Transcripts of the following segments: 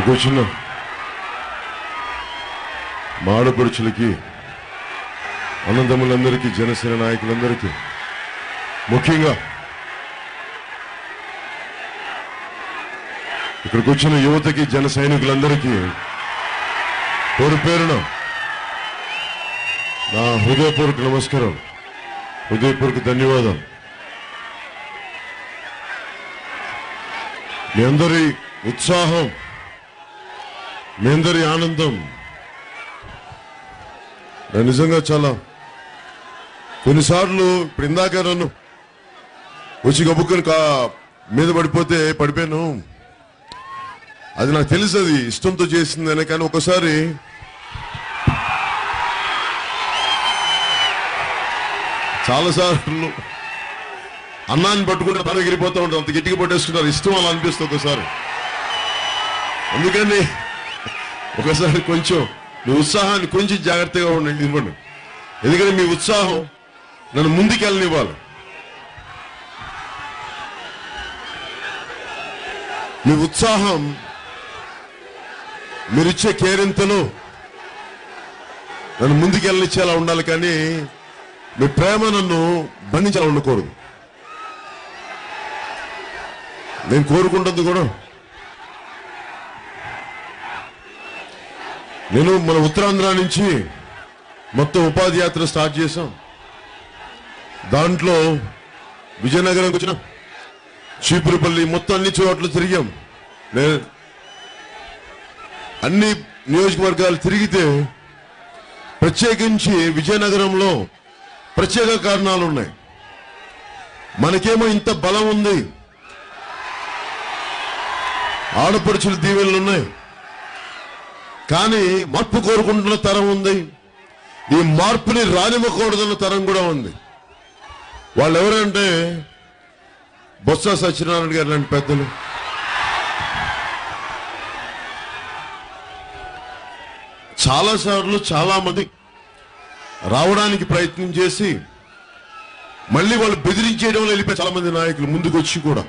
ఇక్కడికి వచ్చిన మాడపడుచులకి అనంతములందరికీ జనసేన నాయకులందరికీ ముఖ్యంగా ఇక్కడికి వచ్చిన యువతకి జన సైనికులందరికీ పేరు పేరున నా హృదయపూర్వక నమస్కారం హృదయపూర్వక ధన్యవాదాలు మీ అందరి ఉత్సాహం మీ అందరి ఆనందం నేను నిజంగా చాలా కొన్నిసార్లు ఇప్పుడు ఇందాక నన్ను వచ్చి గబుక్కుని కా మీద పడిపోతే పడిపోయాను అది నాకు తెలుసు అది ఇష్టంతో చేసిందనే కానీ ఒకసారి చాలాసార్లు అన్నాన్ని పట్టుకుంటే తన ఎగిరిపోతూ ఉంటారు అంత గట్టిగా పట్టేసుకుంటారు ఇష్టం అలా అనిపిస్తుంది ఒకసారి అందుకని ఒకసారి కొంచెం మీ ఉత్సాహాన్ని కొంచెం జాగ్రత్తగా ఉండండి ఇవ్వండి ఎందుకంటే మీ ఉత్సాహం నన్ను ముందుకు వెళ్ళనివ్వాలి మీ ఉత్సాహం మీరిచ్చే కేరింతలు నన్ను ముందుకు వెళ్ళనిచ్చేలా ఉండాలి కానీ మీ ప్రేమ నన్ను బంధించాలని ఉండకూడదు నేను కోరుకుంటుంది కూడా నేను మన ఉత్తరాంధ్ర నుంచి మొత్తం ఉపాధి యాత్ర స్టార్ట్ చేశాం దాంట్లో విజయనగరంకి వచ్చిన చీపురుపల్లి మొత్తం అన్ని చోట్ల తిరిగాం నేను అన్ని నియోజకవర్గాలు తిరిగితే ప్రత్యేకించి విజయనగరంలో ప్రత్యేక కారణాలు ఉన్నాయి మనకేమో ఇంత బలం ఉంది ఆడపడుచుల దీవెనలు ఉన్నాయి కానీ మార్పు కోరుకుంటున్న తరం ఉంది ఈ మార్పుని రానివ్వకూడదన్న తరం కూడా ఉంది వాళ్ళు ఎవరంటే బొత్స సత్యనారాయణ గారు లాంటి పెద్దలు చాలా సార్లు చాలా మంది రావడానికి ప్రయత్నం చేసి మళ్ళీ వాళ్ళు బెదిరించేయడంలో వెళ్ళిపోయి చాలా మంది నాయకులు ముందుకు వచ్చి కూడా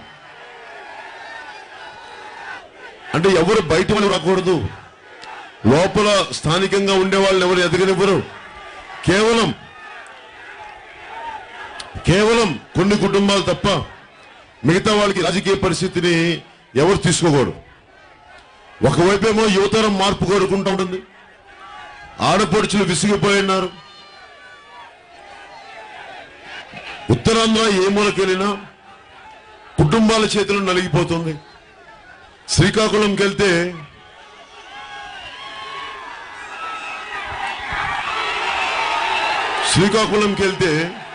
అంటే ఎవరు బయట వాళ్ళు రాకూడదు లోపల స్థానికంగా ఉండే వాళ్ళు ఎవరు ఎదగనివ్వరు కేవలం కేవలం కొన్ని కుటుంబాలు తప్ప మిగతా వాళ్ళకి రాజకీయ పరిస్థితిని ఎవరు తీసుకోకూడదు ఒకవైపేమో యువతరం మార్పు కోరుకుంటూ ఉంటుంది ఆడపడుచులు విసిగిపోయి ఉన్నారు ఉత్తరాంధ్ర ఏ మూలకెళ్ళినా కుటుంబాల చేతులు నలిగిపోతుంది శ్రీకాకుళంకి వెళ్తే శ్రీకాకుళంకి వెళ్తే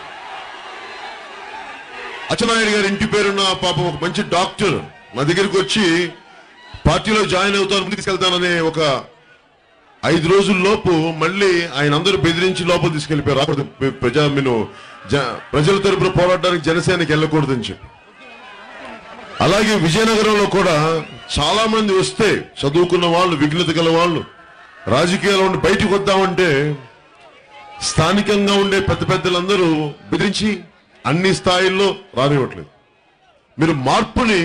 అచ్చెన్నాయుడు గారి ఇంటి పేరున్న పాపం ఒక మంచి డాక్టర్ మా దగ్గరికి వచ్చి పార్టీలో జాయిన్ అవుతాను ముందుకు తీసుకెళ్తాననే ఒక ఐదు రోజుల లోపు మళ్ళీ ఆయన అందరూ బెదిరించి లోపల తీసుకెళ్లిపోయారు రాకూడదు ప్ర- ప్రజా మీరు జ- ప్రజల తరపున పోరాడడానికి జనసేనకి వెళ్ళకూడదని చెప్పి అలాగే విజయనగరంలో కూడా చాలా మంది వస్తే చదువుకున్న వాళ్ళు విఘ్నత గల వాళ్ళు రాజకీయాల్లో ఉండి బయటకు వద్దామంటే స్థానికంగా ఉండే పెద్ద పెద్దలందరూ బెదిరించి అన్ని స్థాయిల్లో రానివ్వట్లేదు మీరు మార్పుని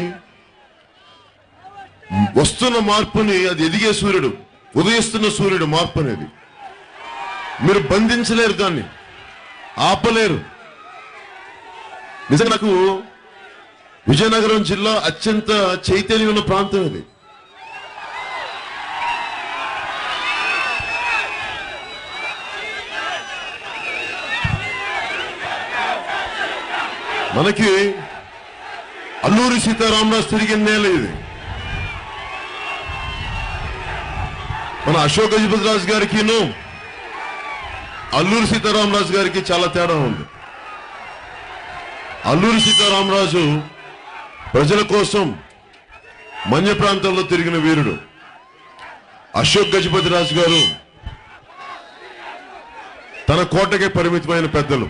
వస్తున్న మార్పుని అది ఎదిగే సూర్యుడు ఉదయిస్తున్న సూర్యుడు మార్పు అనేది మీరు బంధించలేరు దాన్ని ఆపలేరు నిజంగా నాకు విజయనగరం జిల్లా అత్యంత చైతన్యం ఉన్న ప్రాంతం ఇది మనకి అల్లూరి సీతారామరాజు తిరిగిన నేల ఇది మన అశోక్ గజపతిరాజు గారికిను అల్లూరి సీతారామరాజు గారికి చాలా తేడా ఉంది అల్లూరి సీతారామరాజు ప్రజల కోసం మన్య ప్రాంతంలో తిరిగిన వీరుడు అశోక్ గజపతిరాజు గారు తన కోటకే పరిమితమైన పెద్దలు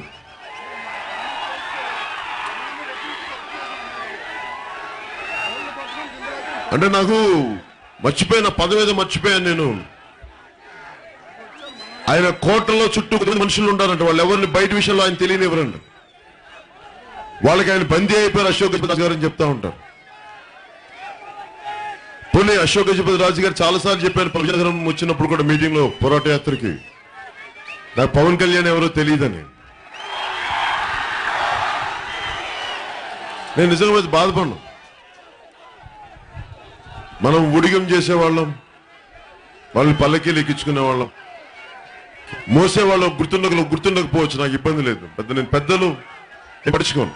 అంటే నాకు మర్చిపోయిన పదవేదో మర్చిపోయాను నేను ఆయన కోటలో చుట్టూ కొంతమంది మనుషులు ఉంటారంట వాళ్ళు ఎవరిని బయట విషయంలో ఆయన తెలియనివ్వరంట వాళ్ళకి ఆయన బందీ అయిపోయారు అశోక్ గజపతి గారు అని చెప్తా ఉంటారు పోనీ అశోక్ గజపతి రాజు గారు చాలాసార్లు చెప్పారు విజయనగరం వచ్చినప్పుడు కూడా మీటింగ్ లో పోరాట యాత్రకి నాకు పవన్ కళ్యాణ్ ఎవరో తెలియదని నేను నిజంగా మీద బాధపడను మనం ఉడిగం చేసేవాళ్ళం వాళ్ళని పల్లకీలు ఎక్కించుకునే వాళ్ళం మోసేవాళ్ళు గుర్తుండక గుర్తుండకపోవచ్చు నాకు ఇబ్బంది లేదు పెద్ద నేను పెద్దలు నేను పడుచుకోను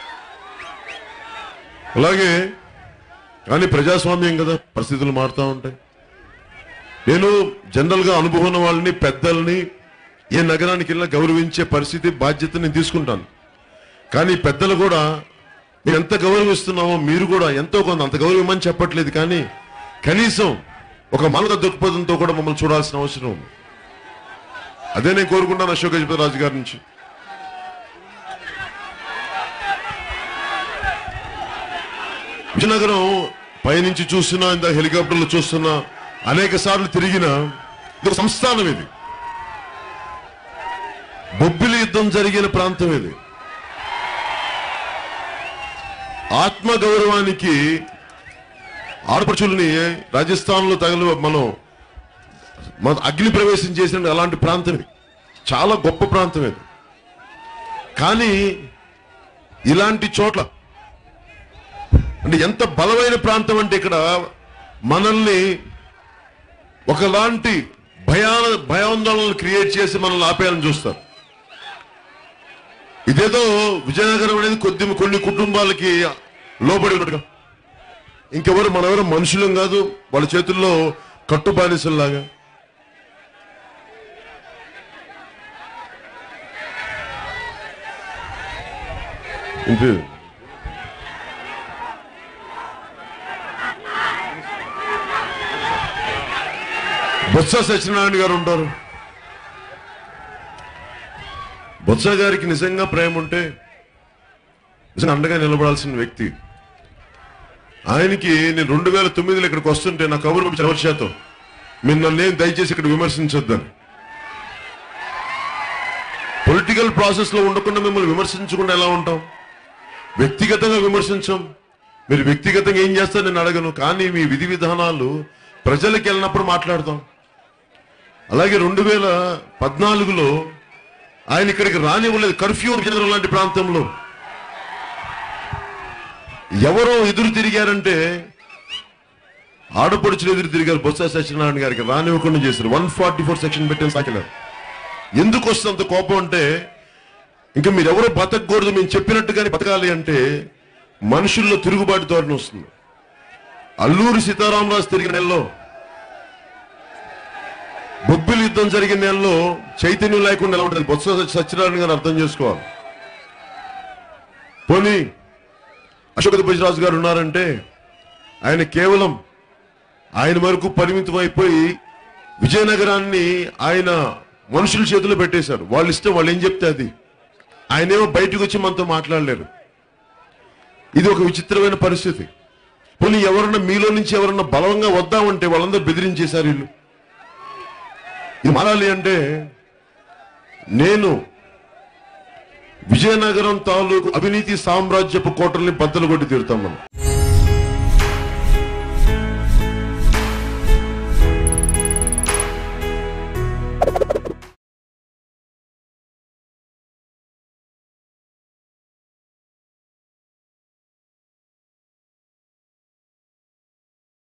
అలాగే కానీ ప్రజాస్వామ్యం కదా పరిస్థితులు మారుతూ ఉంటాయి నేను జనరల్ గా అనుభవం ఉన్న వాళ్ళని పెద్దల్ని ఏ నగరానికి వెళ్ళినా గౌరవించే పరిస్థితి బాధ్యత నేను తీసుకుంటాను కానీ పెద్దలు కూడా మేము ఎంత గౌరవిస్తున్నామో మీరు కూడా ఎంతో కొంత అంత గౌరవమని చెప్పట్లేదు కానీ కనీసం ఒక మానవ దృక్పథంతో కూడా మమ్మల్ని చూడాల్సిన అవసరం ఉంది అదే నేను కోరుకుంటాను అశోక్ గజపతి రాజు గారి నుంచి విజయనగరం పైనుంచి చూస్తున్నా ఇంత హెలికాప్టర్లు చూస్తున్నా అనేక సార్లు తిరిగిన ఇది ఒక సంస్థానం ఇది బొబ్బిలి యుద్ధం జరిగిన ప్రాంతం ఇది ఆత్మ గౌరవానికి ఆడపడుచుల్ని రాజస్థాన్ లో తగలు మనం మన అగ్ని ప్రవేశం చేసిన అలాంటి ప్రాంతం ఇది చాలా గొప్ప ప్రాంతం ఇది కానీ ఇలాంటి చోట్ల అంటే ఎంత బలమైన ప్రాంతం అంటే ఇక్కడ మనల్ని ఒకలాంటి భయాన భయాందోళనలు క్రియేట్ చేసి మనల్ని ఆపేయాలని చూస్తారు ఇదేదో విజయనగరం అనేది కొద్ది కొన్ని కుటుంబాలకి లోబడి ఉన్నట్టుగా ఇంకెవరు మనెవరు మనుషులం కాదు వాళ్ళ చేతుల్లో కట్టు బానిసల్లాగా ఇంతే బొత్స సత్యనారాయణ గారు ఉంటారు బొత్స గారికి నిజంగా ప్రేమ ఉంటే నిజంగా అండగా నిలబడాల్సిన వ్యక్తి ఆయనకి నేను రెండు వేల తొమ్మిదిలో ఇక్కడికి వస్తుంటే నా కబురు పంపించిన ఎవరి చేతం మీరు నన్ను ఏం దయచేసి ఇక్కడ విమర్శించొద్దని పొలిటికల్ ప్రాసెస్ లో ఉండకుండా మిమ్మల్ని విమర్శించకుండా ఎలా ఉంటాం వ్యక్తిగతంగా విమర్శించం మీరు వ్యక్తిగతంగా ఏం చేస్తారు నేను అడగను కానీ మీ విధి విధానాలు ప్రజలకు వెళ్ళినప్పుడు మాట్లాడతాం అలాగే రెండు వేల పద్నాలుగులో ఆయన ఇక్కడికి రానివ్వలేదు కర్ఫ్యూ విజయనగరం లాంటి ప్రాంతంలో ఎవరో ఎదురు తిరిగారంటే ఆడపడుచులు ఎదురు తిరిగారు బొత్స సత్యనారాయణ గారికి రానివ్వకుండా చేశారు వన్ ఫార్టీ ఫోర్ సెక్షన్ పెట్టిన సాకినారు ఎందుకు వస్తుంది అంత కోపం అంటే ఇంకా మీరు ఎవరో బతకూడదు మేము చెప్పినట్టుగానే బతకాలి అంటే మనుషుల్లో తిరుగుబాటు ధోరణి వస్తుంది అల్లూరి సీతారామరాజు తిరిగిన నెలలో బొబ్బిలి యుద్ధం జరిగిన నెలలో చైతన్యం లేకుండా ఎలా ఉంటుంది బొత్స సత్యనారాయణ గారు అర్థం చేసుకోవాలి పోనీ అశోక్ భుజరాజు గారు ఉన్నారంటే ఆయన కేవలం ఆయన వరకు పరిమితం అయిపోయి విజయనగరాన్ని ఆయన మనుషుల చేతిలో పెట్టేశారు వాళ్ళ ఇష్టం వాళ్ళు ఏం చెప్తే అది ఆయనేమో బయటకు వచ్చి మనతో మాట్లాడలేరు ఇది ఒక విచిత్రమైన పరిస్థితి పోనీ ఎవరన్నా మీలో నుంచి ఎవరన్నా బలంగా వద్దామంటే వాళ్ళందరూ బెదిరించేశారు వీళ్ళు ఇది మారాలి అంటే నేను విజయనగరం తాలూకు అవినీతి సామ్రాజ్యపు కోటల్ని బద్దలు కొట్టి తీరుతాం మనం